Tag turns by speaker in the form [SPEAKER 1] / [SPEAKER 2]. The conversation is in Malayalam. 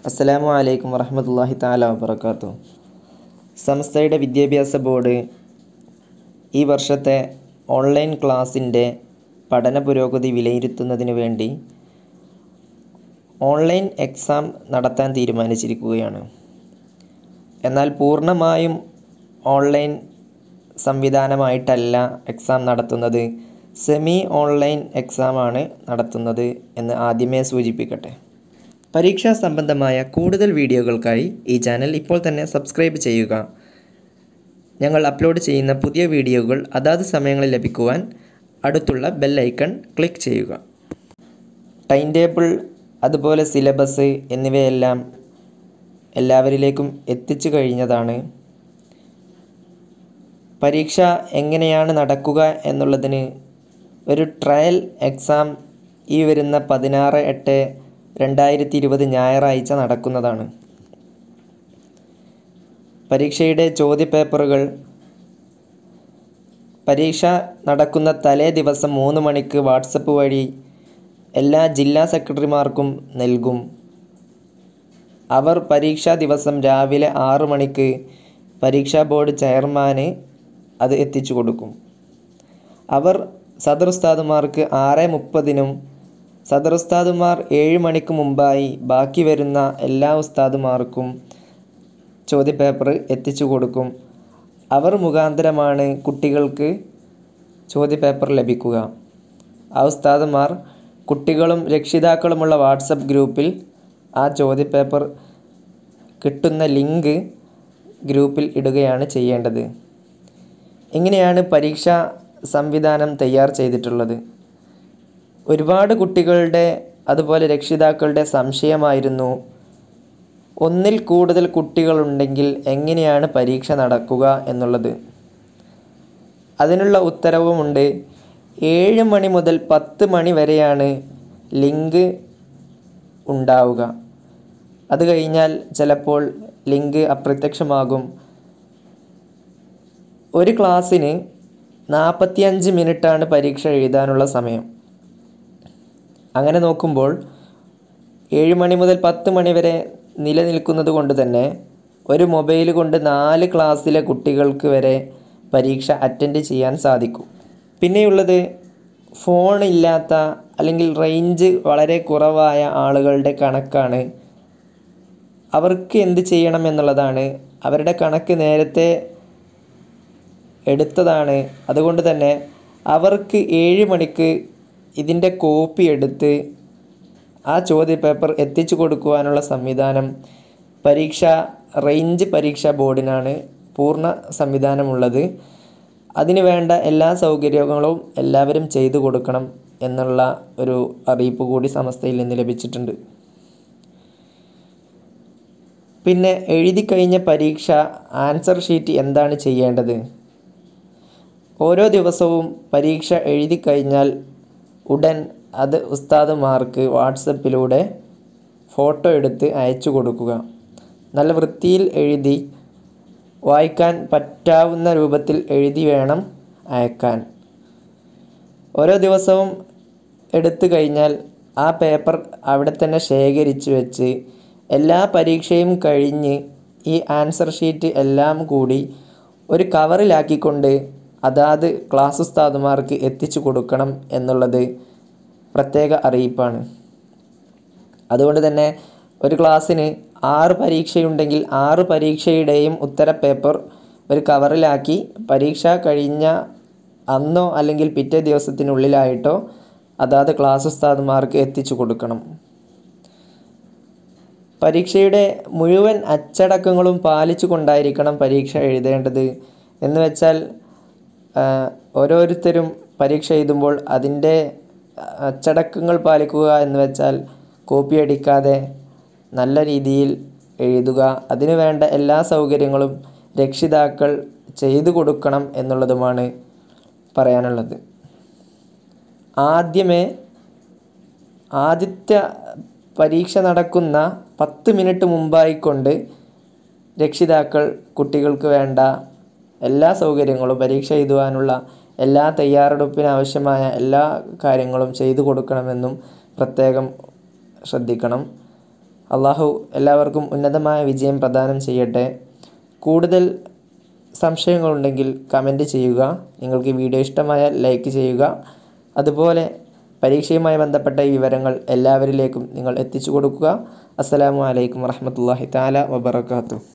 [SPEAKER 1] അസ്സലാമു അലൈക്കും വറഹമത്തല്ലാഹി താല വബർക്കാത്തു സംസ്ഥയുടെ വിദ്യാഭ്യാസ ബോർഡ് ഈ വർഷത്തെ ഓൺലൈൻ ക്ലാസ്സിൻ്റെ പഠന പുരോഗതി വിലയിരുത്തുന്നതിന് വേണ്ടി ഓൺലൈൻ എക്സാം നടത്താൻ തീരുമാനിച്ചിരിക്കുകയാണ് എന്നാൽ പൂർണ്ണമായും ഓൺലൈൻ സംവിധാനമായിട്ടല്ല എക്സാം നടത്തുന്നത് സെമി ഓൺലൈൻ എക്സാമാണ് നടത്തുന്നത് എന്ന് ആദ്യമേ സൂചിപ്പിക്കട്ടെ പരീക്ഷാ സംബന്ധമായ കൂടുതൽ വീഡിയോകൾക്കായി ഈ ചാനൽ ഇപ്പോൾ തന്നെ സബ്സ്ക്രൈബ് ചെയ്യുക ഞങ്ങൾ അപ്ലോഡ് ചെയ്യുന്ന പുതിയ വീഡിയോകൾ അതാത് സമയങ്ങളിൽ ലഭിക്കുവാൻ അടുത്തുള്ള ബെൽ ഐക്കൺ ക്ലിക്ക് ചെയ്യുക ടൈം ടേബിൾ അതുപോലെ സിലബസ് എന്നിവയെല്ലാം എല്ലാവരിലേക്കും എത്തിച്ചു കഴിഞ്ഞതാണ് പരീക്ഷ എങ്ങനെയാണ് നടക്കുക എന്നുള്ളതിന് ഒരു ട്രയൽ എക്സാം ഈ വരുന്ന പതിനാറ് എട്ട് രണ്ടായിരത്തി ഇരുപത് ഞായറാഴ്ച നടക്കുന്നതാണ് പരീക്ഷയുടെ ചോദ്യപേപ്പറുകൾ പരീക്ഷ നടക്കുന്ന തലേ ദിവസം മൂന്ന് മണിക്ക് വാട്സപ്പ് വഴി എല്ലാ ജില്ലാ സെക്രട്ടറിമാർക്കും നൽകും അവർ പരീക്ഷാ ദിവസം രാവിലെ ആറു മണിക്ക് പരീക്ഷാ ബോർഡ് ചെയർമാന് അത് എത്തിച്ചു കൊടുക്കും അവർ സദർ ഉസ്താദുമാർക്ക് ആറ് മുപ്പതിനും സദർ ഉസ്താദുമാർ ഏഴ് മണിക്ക് മുമ്പായി ബാക്കി വരുന്ന എല്ലാ ഉസ്താദുമാർക്കും ചോദ്യപേപ്പർ എത്തിച്ചു കൊടുക്കും അവർ മുഖാന്തരമാണ് കുട്ടികൾക്ക് ചോദ്യപേപ്പർ ലഭിക്കുക ആ ഉസ്താദുമാർ കുട്ടികളും രക്ഷിതാക്കളുമുള്ള വാട്സപ്പ് ഗ്രൂപ്പിൽ ആ ചോദ്യപേപ്പർ കിട്ടുന്ന ലിങ്ക് ഗ്രൂപ്പിൽ ഇടുകയാണ് ചെയ്യേണ്ടത് ഇങ്ങനെയാണ് പരീക്ഷാ സംവിധാനം തയ്യാർ ചെയ്തിട്ടുള്ളത് ഒരുപാട് കുട്ടികളുടെ അതുപോലെ രക്ഷിതാക്കളുടെ സംശയമായിരുന്നു ഒന്നിൽ കൂടുതൽ കുട്ടികളുണ്ടെങ്കിൽ എങ്ങനെയാണ് പരീക്ഷ നടക്കുക എന്നുള്ളത് അതിനുള്ള ഉത്തരവുമുണ്ട് ഏഴ് മണി മുതൽ പത്ത് മണി വരെയാണ് ലിങ്ക് ഉണ്ടാവുക അത് കഴിഞ്ഞാൽ ചിലപ്പോൾ ലിങ്ക് അപ്രത്യക്ഷമാകും ഒരു ക്ലാസ്സിന് നാൽപ്പത്തിയഞ്ച് മിനിറ്റാണ് പരീക്ഷ എഴുതാനുള്ള സമയം അങ്ങനെ നോക്കുമ്പോൾ ഏഴ് മണി മുതൽ പത്ത് മണി വരെ നിലനിൽക്കുന്നത് കൊണ്ട് തന്നെ ഒരു മൊബൈൽ കൊണ്ട് നാല് ക്ലാസ്സിലെ കുട്ടികൾക്ക് വരെ പരീക്ഷ അറ്റൻഡ് ചെയ്യാൻ സാധിക്കും പിന്നെയുള്ളത് ഫോൺ ഇല്ലാത്ത അല്ലെങ്കിൽ റേഞ്ച് വളരെ കുറവായ ആളുകളുടെ കണക്കാണ് അവർക്ക് എന്ത് ചെയ്യണം എന്നുള്ളതാണ് അവരുടെ കണക്ക് നേരത്തെ എടുത്തതാണ് അതുകൊണ്ട് തന്നെ അവർക്ക് ഏഴ് മണിക്ക് ഇതിൻ്റെ കോപ്പി എടുത്ത് ആ ചോദ്യപേപ്പർ എത്തിച്ചു കൊടുക്കുവാനുള്ള സംവിധാനം പരീക്ഷ റേഞ്ച് പരീക്ഷാ ബോർഡിനാണ് പൂർണ്ണ സംവിധാനമുള്ളത് അതിന് വേണ്ട എല്ലാ സൗകര്യങ്ങളും എല്ലാവരും ചെയ്തു കൊടുക്കണം എന്നുള്ള ഒരു അറിയിപ്പ് കൂടി സമസ്തയിൽ നിന്ന് ലഭിച്ചിട്ടുണ്ട് പിന്നെ എഴുതി കഴിഞ്ഞ പരീക്ഷ ആൻസർ ഷീറ്റ് എന്താണ് ചെയ്യേണ്ടത് ഓരോ ദിവസവും പരീക്ഷ എഴുതി കഴിഞ്ഞാൽ ഉടൻ അത് ഉസ്താദുമാർക്ക് വാട്സപ്പിലൂടെ ഫോട്ടോ എടുത്ത് അയച്ചു കൊടുക്കുക നല്ല വൃത്തിയിൽ എഴുതി വായിക്കാൻ പറ്റാവുന്ന രൂപത്തിൽ എഴുതി വേണം അയക്കാൻ ഓരോ ദിവസവും എടുത്തു കഴിഞ്ഞാൽ ആ പേപ്പർ അവിടെ തന്നെ ശേഖരിച്ച് വെച്ച് എല്ലാ പരീക്ഷയും കഴിഞ്ഞ് ഈ ആൻസർ ഷീറ്റ് എല്ലാം കൂടി ഒരു കവറിലാക്കിക്കൊണ്ട് അതാത് ക്ലാസ് ഉസ്താദുമാർക്ക് എത്തിച്ചു കൊടുക്കണം എന്നുള്ളത് പ്രത്യേക അറിയിപ്പാണ് അതുകൊണ്ട് തന്നെ ഒരു ക്ലാസ്സിന് ആറ് പരീക്ഷയുണ്ടെങ്കിൽ ആറ് പരീക്ഷയുടെയും ഉത്തര പേപ്പർ ഒരു കവറിലാക്കി പരീക്ഷ കഴിഞ്ഞ അന്നോ അല്ലെങ്കിൽ പിറ്റേ ദിവസത്തിനുള്ളിലായിട്ടോ അതാത് ക്ലാസ് ഉസ്താദുമാർക്ക് എത്തിച്ചു കൊടുക്കണം പരീക്ഷയുടെ മുഴുവൻ അച്ചടക്കങ്ങളും പാലിച്ചു കൊണ്ടായിരിക്കണം പരീക്ഷ എഴുതേണ്ടത് എന്ന് വെച്ചാൽ ഓരോരുത്തരും പരീക്ഷ എഴുതുമ്പോൾ അതിൻ്റെ അച്ചടക്കങ്ങൾ പാലിക്കുക എന്ന് വെച്ചാൽ കോപ്പി അടിക്കാതെ നല്ല രീതിയിൽ എഴുതുക അതിനു വേണ്ട എല്ലാ സൗകര്യങ്ങളും രക്ഷിതാക്കൾ ചെയ്തു കൊടുക്കണം എന്നുള്ളതുമാണ് പറയാനുള്ളത് ആദ്യമേ ആദ്യത്തെ പരീക്ഷ നടക്കുന്ന പത്ത് മിനിറ്റ് മുമ്പായിക്കൊണ്ട് രക്ഷിതാക്കൾ കുട്ടികൾക്ക് വേണ്ട എല്ലാ സൗകര്യങ്ങളും പരീക്ഷ എഴുതുവാനുള്ള എല്ലാ തയ്യാറെടുപ്പിന് ആവശ്യമായ എല്ലാ കാര്യങ്ങളും ചെയ്തു കൊടുക്കണമെന്നും പ്രത്യേകം ശ്രദ്ധിക്കണം അള്ളാഹു എല്ലാവർക്കും ഉന്നതമായ വിജയം പ്രദാനം ചെയ്യട്ടെ കൂടുതൽ സംശയങ്ങളുണ്ടെങ്കിൽ കമൻറ്റ് ചെയ്യുക നിങ്ങൾക്ക് ഈ വീഡിയോ ഇഷ്ടമായാൽ ലൈക്ക് ചെയ്യുക അതുപോലെ പരീക്ഷയുമായി ബന്ധപ്പെട്ട ഈ വിവരങ്ങൾ എല്ലാവരിലേക്കും നിങ്ങൾ എത്തിച്ചു കൊടുക്കുക അസ്സലാമു അലൈക്കും വറഹ്മത്തുള്ളാഹി തആല വബറകാതുഹു